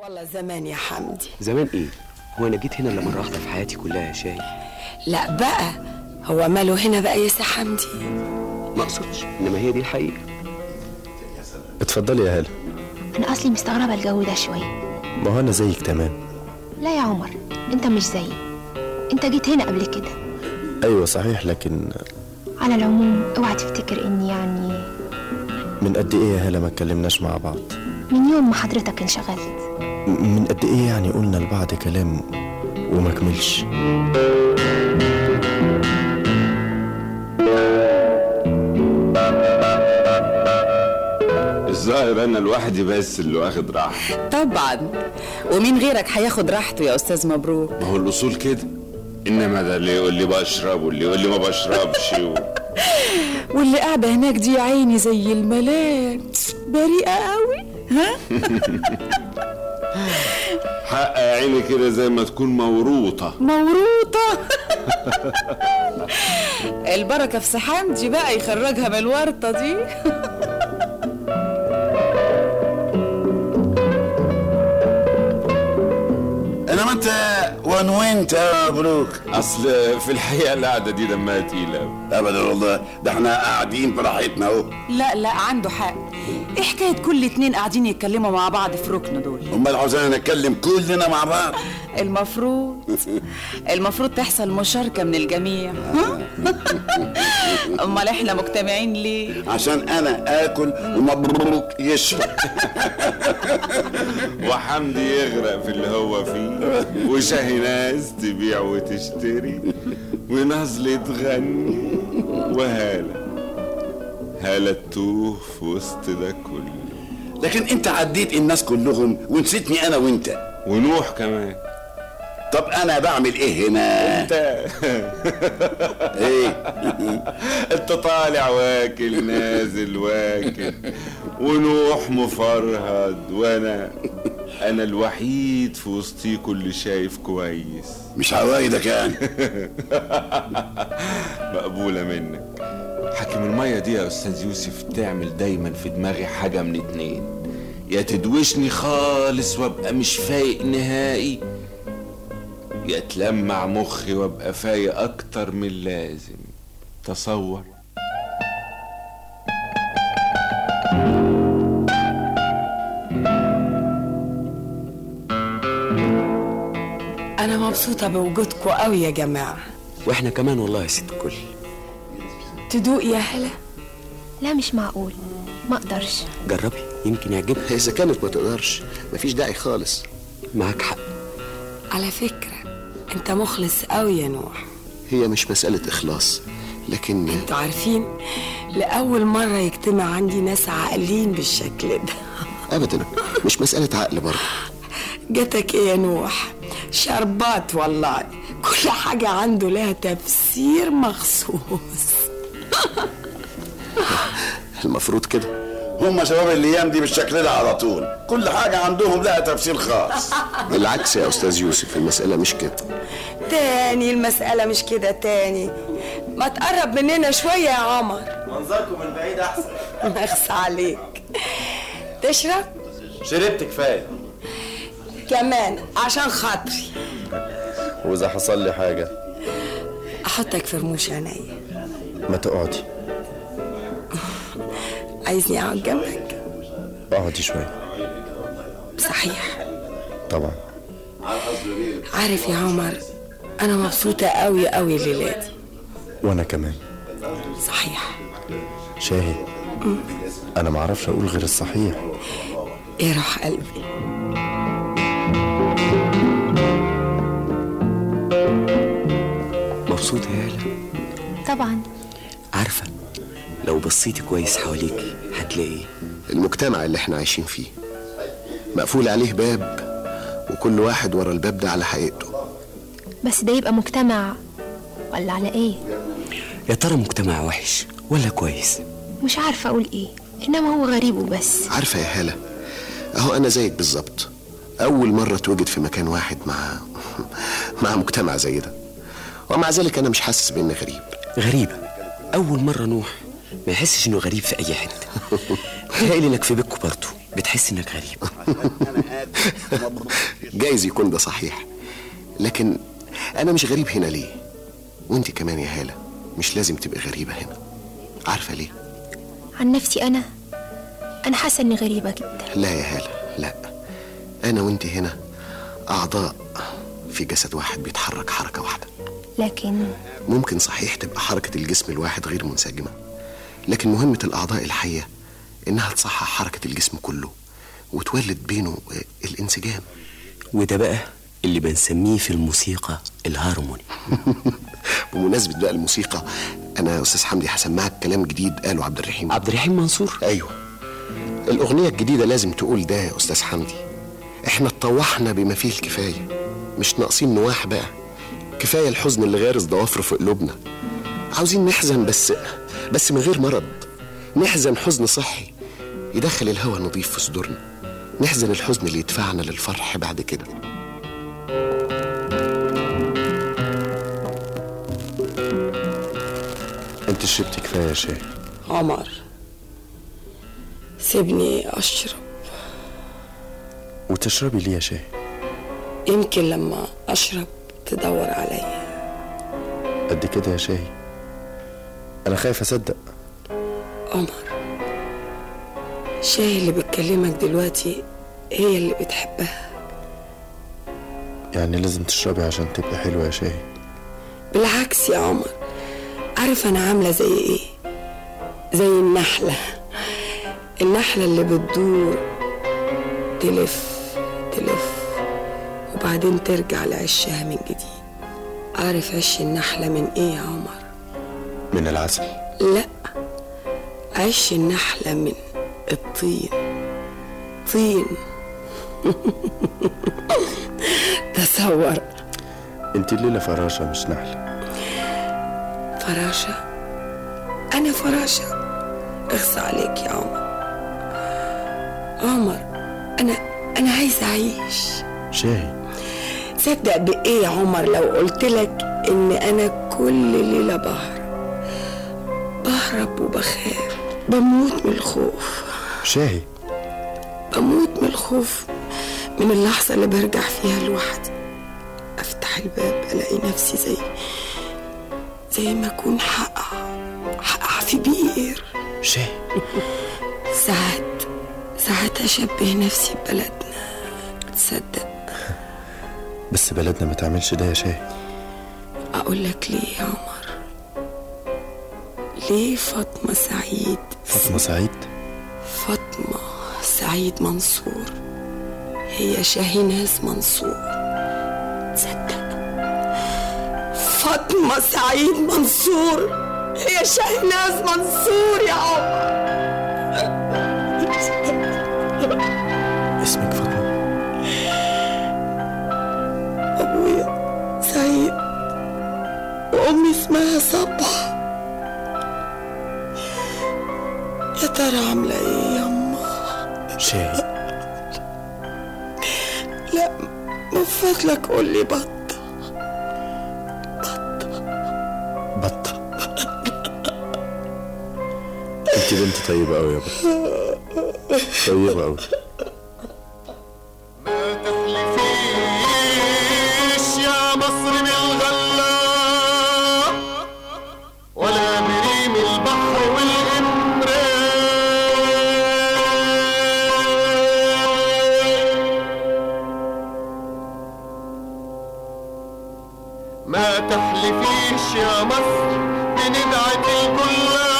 والله زمان يا حمدي زمان ايه هو انا جيت هنا الا مره واحده في حياتي كلها يا شاي لا بقى هو ماله هنا بقى يا سي حمدي ما اقصدش انما هي دي الحقيقه اتفضلي يا هاله انا اصلي مستغربه الجو ده شويه ما هو انا زيك تمام لا يا عمر انت مش زيي انت جيت هنا قبل كده ايوه صحيح لكن على العموم اوعى تفتكر اني يعني من قد ايه يا هاله ما اتكلمناش مع بعض من يوم ما حضرتك انشغلت م- من قد ايه يعني قلنا لبعض كلام وما كملش الظاهر انا لوحدي بس اللي واخد راحه طبعا ومين غيرك هياخد راحته يا استاذ مبروك ما هو الاصول كده انما ده اللي يقول لي بشرب واللي يقول لي ما بشربش و... واللي قاعده هناك دي يا عيني زي الملاك بريئه قوي ها حق يا عيني كده زي ما تكون موروطه موروطه البركه في سحامدي بقى يخرجها من الورطه دي انما انت وين وانت يا مبروك اصل في الحقيقه القعده دي دمها تقيله أوي. ابدا والله ده احنا قاعدين براحتنا اهو لا لا عنده حق ايه حكايه كل اتنين قاعدين يتكلموا مع بعض في ركن دول امال عاوزانا نتكلم كلنا مع بعض المفروض المفروض تحصل مشاركة من الجميع ها؟ أمال إحنا مجتمعين ليه؟ عشان انا اكل ومبروك يشرب وحمدي يغرق في اللي هو فيه وشاهي ناس تبيع وتشتري ونازلة تغني وهالة هالة تتوه في وسط ده كله لكن انت عديت الناس كلهم ونسيتني انا وانت ونوح كمان طب انا بعمل ايه هنا انت ايه انت طالع واكل نازل واكل ونوح مفرهد وانا انا الوحيد في وسطيكوا اللي شايف كويس مش عوايدك يعني مقبولة منك حاكم المية دي يا أستاذ يوسف تعمل دايما في دماغي حاجة من اتنين يا تدوشني خالص وابقى مش فايق نهائي يا تلمع مخي وابقى فايق أكتر من اللازم تصور انا مبسوطه بوجودكم قوي يا جماعه واحنا كمان والله يا ست الكل تدوق يا هلا لا مش معقول ما اقدرش جربي يمكن يعجبك إذا كانت ما تقدرش مفيش داعي خالص معاك حق على فكره انت مخلص قوي يا نوح هي مش مسألة إخلاص لكن انتوا عارفين لاول مره يجتمع عندي ناس عاقلين بالشكل ده أبدا مش مسألة عقل برضه جاتك ايه يا نوح شربات والله كل حاجة عنده لها تفسير مخصوص المفروض كده هم شباب الايام دي بالشكل ده على طول كل حاجه عندهم لها تفسير خاص بالعكس يا أستاذ يوسف المسألة مش كده تاني المسألة مش كده تاني ما تقرب مننا شوية يا عمر منظركم من بعيد احسن اخس عليك تشرب شربت كفايه كمان عشان خاطري واذا حصل لي حاجه احطك في رموش عينيا ما تقعدي عايزني اقعد جنبك اقعدي شويه صحيح طبعا عارف يا عمر انا مبسوطة قوي قوي الليلة دي وانا كمان صحيح شاهي انا ما اعرفش اقول غير الصحيح يا روح قلبي مبسوطة يا هلا طبعا عارفة لو بصيتي كويس حواليك هتلاقي المجتمع اللي احنا عايشين فيه مقفول عليه باب وكل واحد ورا الباب ده على حقيقته بس ده يبقى مجتمع ولا على ايه يا ترى مجتمع وحش ولا كويس مش عارفه اقول ايه انما هو غريب وبس عارفة يا هالة أهو أنا زيك بالظبط أول مرة اتوجد في مكان واحد مع مع مجتمع زي ده ومع ذلك أنا مش حاسس بإني غريب غريبة أول مرة نوح ما يحسش إنه غريب في أي حتة تلاقي انك في بيتكو برضه بتحس انك غريب جايز يكون ده صحيح لكن انا مش غريب هنا ليه وانت كمان يا هاله مش لازم تبقى غريبه هنا عارفه ليه عن نفسي انا انا حاسه اني غريبه جدا لا يا هاله لا انا وانت هنا اعضاء في جسد واحد بيتحرك حركه واحده لكن ممكن صحيح تبقى حركه الجسم الواحد غير منسجمه لكن مهمه الاعضاء الحيه انها تصحح حركه الجسم كله وتولد بينه آه، الانسجام وده بقى اللي بنسميه في الموسيقى الهارموني بمناسبه بقى الموسيقى انا يا استاذ حمدي هسمعك كلام جديد قاله عبد الرحيم عبد الرحيم منصور ايوه الاغنيه الجديده لازم تقول ده يا استاذ حمدي احنا اتطوحنا بما فيه الكفايه مش ناقصين نواح بقى كفايه الحزن اللي غارس ضوافره في قلوبنا عاوزين نحزن بس بس من غير مرض نحزن حزن صحي يدخل الهوى نظيف في صدورنا نحزن الحزن اللي يدفعنا للفرح بعد كده انت شربتي كفايه شاي عمر سيبني أشرب وتشربي ليه يا شاي يمكن لما أشرب تدور عليا قد كده يا شاي انا خايف اصدق عمر شاي اللي بتكلمك دلوقتي هي اللي بتحبها يعني لازم تشربي عشان تبقى حلوه يا شاي بالعكس يا عمر عارف أنا عاملة زي إيه زي النحلة النحلة اللي بتدور تلف تلف وبعدين ترجع لعشها من جديد عارف عش النحلة من إيه يا عمر من العسل لا عش النحلة من الطين طين تصور انت الليله فراشه مش نحله فراشة أنا فراشة اخص عليك يا عمر عمر أنا أنا عايزة أعيش شاي صدق بإيه يا عمر لو قلت لك إن أنا كل ليلة بهرب بهرب وبخاف بموت من الخوف شاي بموت من الخوف من اللحظة اللي برجع فيها لوحدي أفتح الباب ألاقي نفسي زي زي ما أكون حقع حقع في بير شاي ساعات ساعات أشبه نفسي ببلدنا تصدق بس بلدنا ما تعملش ده يا شاي أقول لك ليه يا عمر ليه فاطمة سعيد فاطمه سعيد فاطمة سعيد منصور هي شاهيناز منصور تصدق فاطمة سعيد منصور هي شاهيناز منصور يا عمر اسمك فاطمه أبويا سعيد وأمي اسمها صبح يا ترى عاملة إيه يا أما شاي لا من فضلك قول لي بطة بطه انت بنت طيبه قوي يا بطه طيبه قوي تحلفيش يا مصر من الغلا ولا بريم البحر والإمران ما تحلفيش يا مصر بندعة الكلا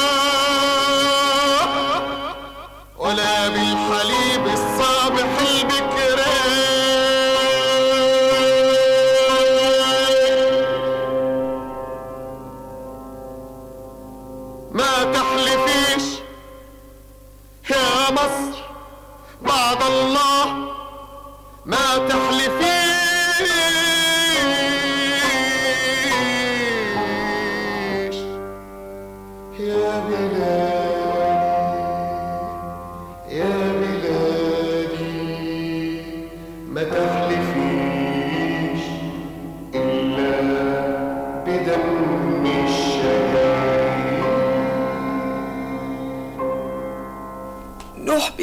ولا بالحليب الصابح البكران ما تحلفيش يا مصر بعد الله ما تحلفيش يا بلادي يا بلادي ما تحلفيش إلا بدم الشهيد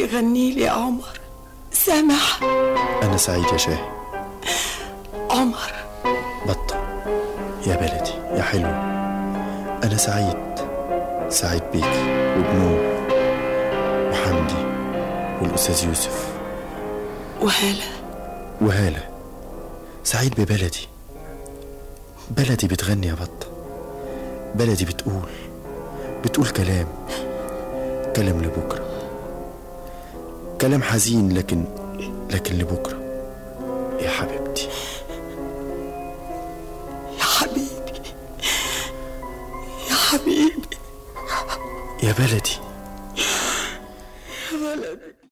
تغني لي يا عمر سامع أنا سعيد يا شاهي عمر بطة يا بلدي يا حلو أنا سعيد سعيد بيكي وبنور وحمدي والأستاذ يوسف وهالة وهالة سعيد ببلدي بلدي بتغني يا بطة بلدي بتقول بتقول كلام كلام لبكرة كلام حزين لكن لكن لبكرة يا حبيبتي يا حبيبي يا حبيبي يا بلدي